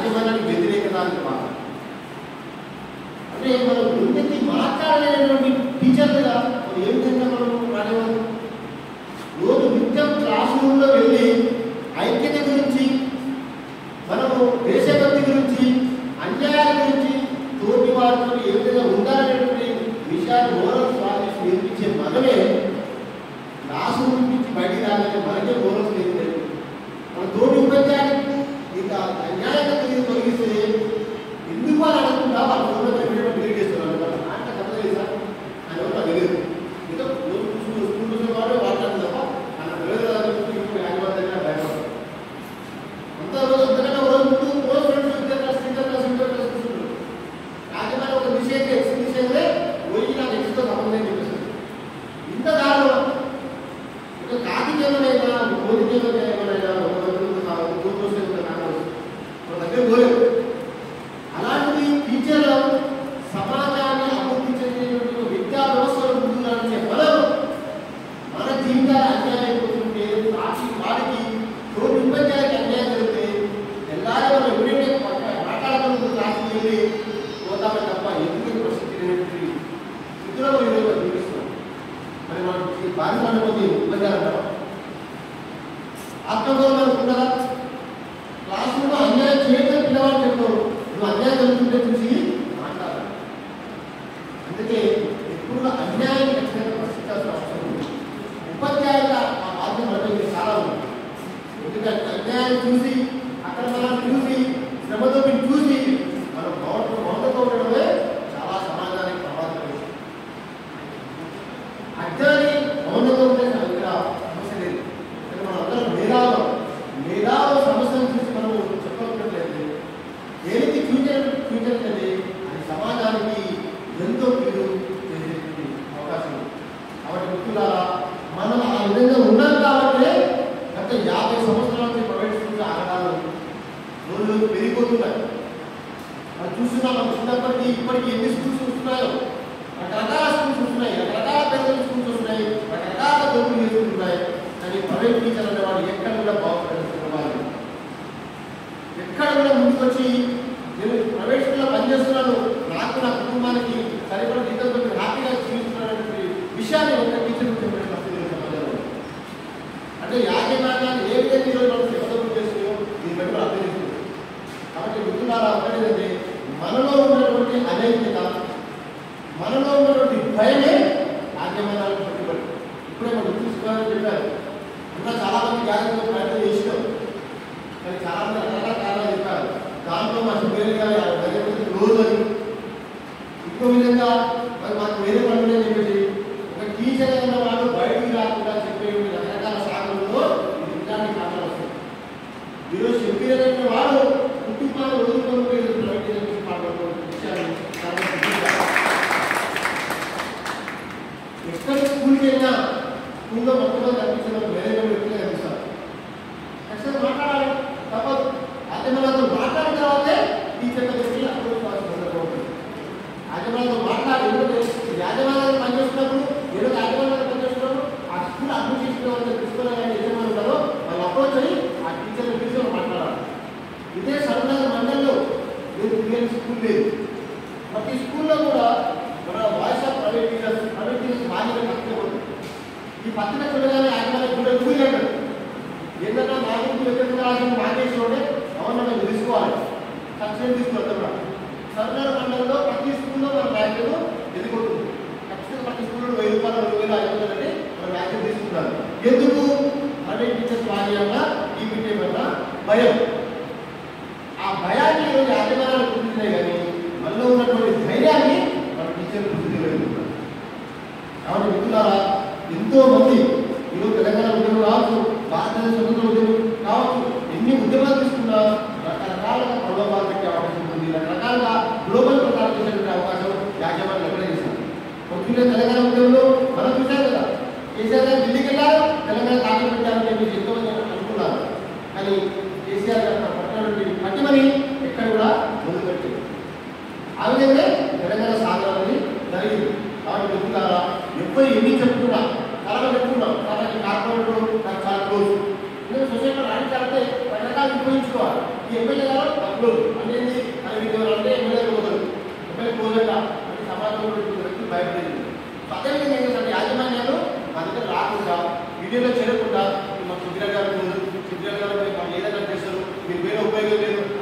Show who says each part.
Speaker 1: యాజమాన్యానికి వ్యతిరేకత అని మాట అంటే మనం ముందుకి మాట్లాడలేనటువంటి టీచర్లుగా మనం ఏ విధంగా మనం రానివ్వాలి రోజు నిత్యం క్లాస్ రూమ్లో వెళ్ళి ఐక్యత గురించి మనము దేశభక్తి గురించి అన్యాయాల గురించి తోటి వారితో ఏ విధంగా ఉండాలనేటువంటి విషయాన్ని మోరల్స్ వాల్యూస్ నేర్పించే మనమే క్లాస్ రూమ్ నుంచి బయటికి రాగానే మనకే మోరల్స్ నేర్పలేదు మన తోటి ఉపాధ్యాయులకు ఇంకా అన్యాయంగా తిరిగి తొలగిస్తే ఎందుకు అని అనుకుంటా వాళ్ళు ఊళ్ళో ఎప్పుడైనా డిలీట్ చేస్తున్నారు అంటే కథ చేశారు అని ఎవరు నాకు తెలియదు ఏదో రోజు కూర్చుని స్కూల్ కూర్చున్న వాడే మాట్లాడుతుంది తప్ప ఆయన తెలియదు ఇప్పుడు యాజమాన్ దగ్గర భయపడతారు అంతా రోజు అంతకన్నా ఒక రోజు ముందు రోజు ఫ్రెండ్స్ ఇద్దరు క్లాస్ ఇద్దరు క్లాస్ ఇద్దరు క్లాస్ కూర్చుంటారు యాజమాన్ ఒక విషయం ఎక్స్ విషయంలో పోయి నాకు ఎక్స్తో సంబంధం అని చెప్పేసి ఇంత దారుణం ఒక కాకికేమైనా కోరికేమైనా ఏమైనా మన దగ్గర పోలేదు అలాంటిది టీచర్ సమాజాన్ని అభివృద్ధి చెందినటువంటి ఒక విద్యా వ్యవస్థను ముందు నడిచే మనం మన జీవితాలు అన్యాయం అయిపోతుంటే సాక్షి వాడికి తోటి ఉపాధ్యాయులకి అన్యాయం జరిగితే ఎల్లారో మనం ఎప్పుడైతే మాట్లాడకుండా క్లాసుకి వెళ్ళి పోతామే తప్ప ఎందుకు ప్రసిద్ధి లేనటువంటి స్థితిలో మనం ఈరోజు మనం జీవిస్తున్నాం మరి మనకి భారతదేశంలో ఉపాధ్యాయులు అంటారా ఆత్మగౌరవం ఉండదా క్లాస్ రూమ్లో అన్యాయం చేయడం పిల్లవాడు చెప్తారు నువ్వు అన్యాయం జరుగుతుంటే చూసి మాట్లాడాలి అందుకే ఎప్పుడు అన్యాయం ఖచ్చితంగా ప్రశ్నించాల్సిన అవసరం ఉంది ఉపాధ్యాయుల ఆ బాధ్యత మన మీద చాలా ఉంది ఎందుకంటే అన్యాయం చూసి అక్కడ మనం చూసి శ్రమతో మీరు చూసి మనం మౌన మౌనతో ఉండడమే చాలా సమాజానికి ప్రమాదం అజ్ఞాని మౌనంగా ఉంటే ఇక్కడ సమస్య లేదు కానీ మనం అందరం మేధావులు మేధావుల సమస్యను చూసి మనం చెప్పట్లేదు దేనికి ఫ్యూచర్ ఫ్యూచర్ అనేది అది సమాజానికి ఎంతో కీడు చేసేటువంటి అవకాశం ఉంది కాబట్టి మిత్రులారా మనం ఆ విధంగా ఉన్నాం కాబట్టి గత యాభై సంవత్సరాల నుంచి ప్రైవేట్ స్కూల్స్ ఆగడాలు రోజు రోజు పెరిగిపోతున్నాయి మనం చూస్తున్నాం మనం చిన్నప్పటికీ ఇప్పటికీ ఎన్ని స్కూల్స్ వస్తున్నాయో రకరకాల స్కూల్స్ వస్తున్నాయి రకరకాల పెద్దల స్కూల్స్ వస్తున్నాయి రకరకాల దొరుకులు చేసుకుంటున్నాయి కానీ ప్రైవేట్ టీచర్ అనేవాడు ఎక్కడ కూడా బాగుపడుతున్న వాళ్ళు ఎక్కడ కూడా ముందుకొచ్చి నేను ప్రైవేట్ స్కూల్లో పనిచేస్తున్నాను నాకు నా కుటుంబానికి సరిపడ జీతంతో హ్యాపీగా జీవిస్తున్నాననే విషయాన్ని ఒక టీచర్ చెప్పిన పరిస్థితి లేదు సమాజంలో అంటే యాజమాన్యాన్ని ఏ విధంగా ఈరోజు మనం శ్రమదొప్పులు చేస్తున్నాయో దీన్ని బట్టి మనం అర్థం చేసుకుంటాం కాబట్టి మిత్రులారా ఒకటేంటంటే మనలో ఉన్నటువంటి అనైక్యత మనలో ఉన్నటువంటి భయమే యాజమాన్యాలకు పట్టుబడి ఇప్పుడే మనం చూసుకోవాలని చెప్పారు ఇంకా చాలా మంది జాగ్రత్తగా ప్రయత్నం చేసినాం కానీ చాలా మంది రకరకాల కారణాలు చెప్పారు దాంట్లో మా సుబ్బేరి గారి దగ్గర రోజు అని ఇంకో విధంగా మరి మాకు వేరే పనులు అని చెప్పేసి ఒక టీచర్ అయిన వాడు బయటికి రాకుండా చెప్పే రకరకాల సాగులతో ఈ విధానానికి కారణాలు వస్తాయి ఈరోజు చెప్పిన వాడు కుటుంబాన్ని వదులుకొని పోయి ప్రైవేట్ ఎడ్యుకేషన్ మాట్లాడుతున్న విషయాన్ని చాలా గుర్తించాలి. ఎక్కడ స్కూల్కి వెళ్ళినా స్కూల్లో మొట్టమొదటి కనిపించిన వేరే వేరే వ్యక్తులే కనిపిస్తారు ఖచ్చితంగా మాట్లాడాలి తప్పదు అజమాలతో మాట్లాడిన తర్వాతే టీచర్ దగ్గరికి అప్పుడు సందర్భం యాజమాన్యంతో మాట్లాడి ఎందుకంటే యాజమాన్యాలు పనిచేస్తున్నప్పుడు ఏదో యాజమాన్యాలు పనిచేస్తున్నప్పుడు ఆ స్కూల్ అడ్మినిస్ట్రేషన్ వాళ్ళు తీసుకున్న కానీ యజమాని ఉంటారో వాళ్ళు అప్రోచ్ అయ్యి ఆ టీచర్ని పిలిచి వాళ్ళు మాట్లాడాలి ఇదే సరదాగా మండలంలో లేదు పిఎల్ స్కూల్ లేదు ప్రతి స్కూల్లో కూడా మన voice of private teachers private teachers బాధ్యత పత్రిక ఉంది ఈ పత్రిక చూడగానే యాజమాన్యం కూడా ఊరి అంటారు ఏంటంటే మా గురించి వ్యక్తిగత రాసిన మాకేసినోడే అవును మనం తెలుసుకోవాలి సబ్సిడీ తీసుకుంటాం సర్కారు మండలంలో ప్రతి స్కూల్లో మన బ్యాంకులు ఎదుర్కొంటుంది ఖచ్చితంగా ప్రతి స్కూల్లో వెయ్యి రూపాయలు రెండు వేల ఐదు వందలు అంటే మన బ్యాంకులు తీసుకుంటారు ఎందుకు ప్రైవేట్ టీచర్స్ బాధ్యంగా ఈ పెట్టే వల్ల భయం ఆ భయాన్ని ఈరోజు యాజమాన్యాలు గుర్తించినాయి కానీ మనలో ఉన్నటువంటి ధైర్యాన్ని మన టీచర్లు గుర్తించలేదు కాబట్టి మిత్రులారా ఎంతో మంది ఈరోజు తెలంగాణ ఉద్యమం కావచ్చు భారతదేశ స్వతంత్ర ఉద్యమం కావచ్చు ఎన్ని ఉద్యమాలు తీసుకున్నా రకరకాలుగా ప్రలోభాలు పెట్టే అవకాశం ఉంది రకరకాలుగా గ్లోబల్ ప్రచారం చేసేటువంటి అవకాశం యాజమాన్యం ఎక్కడ చేశారు పొద్దున్నే తెలంగాణ ఉద్యమంలో మనం చూసాం కదా కేసీఆర్ గారు ఢిల్లీకి వెళ్ళారు తెలంగాణ దాఖలు పెట్టారని చెప్పి ఎంతో మంది అనుకున్నారు కానీ కేసీఆర్ గారు పట్టినటువంటి పట్టిమని ఎక్కడ కూడా ముందు పెట్టింది ఆ విధంగా తెలంగాణ సాధనని జరిగింది కాబట్టి మిత్రులారా ఎప్పుడు ఎన్ని చెప్తున్నా చాలా చెప్తున్నాం కాబట్టి కార్పొరేట్ నాకు చాలా క్లోజ్ నేను సొసైటీలో రాణించాలంటే రకరకాలు ఉపయోగించుకోవాలి ఈ ఎమ్మెల్యే గారు తక్కువ అనేది అని మీకు ఎవరు అంటే ఎమ్మెల్యే పోతారు ఎమ్మెల్యే పోలేక అంటే సమాజంలో ఉన్న వ్యక్తులు భయపడేది సో అదేవిధంగా ఏంటంటే యాజమాన్యాలు మా దగ్గర రాకుండా వీడియోలో చేరకుండా మా సుగ్ర గారు ముందు సుగ్ర గారు మీరు మాకు ఏదైనా చేస్తారు మీరు వేరే ఉపయోగం లేదు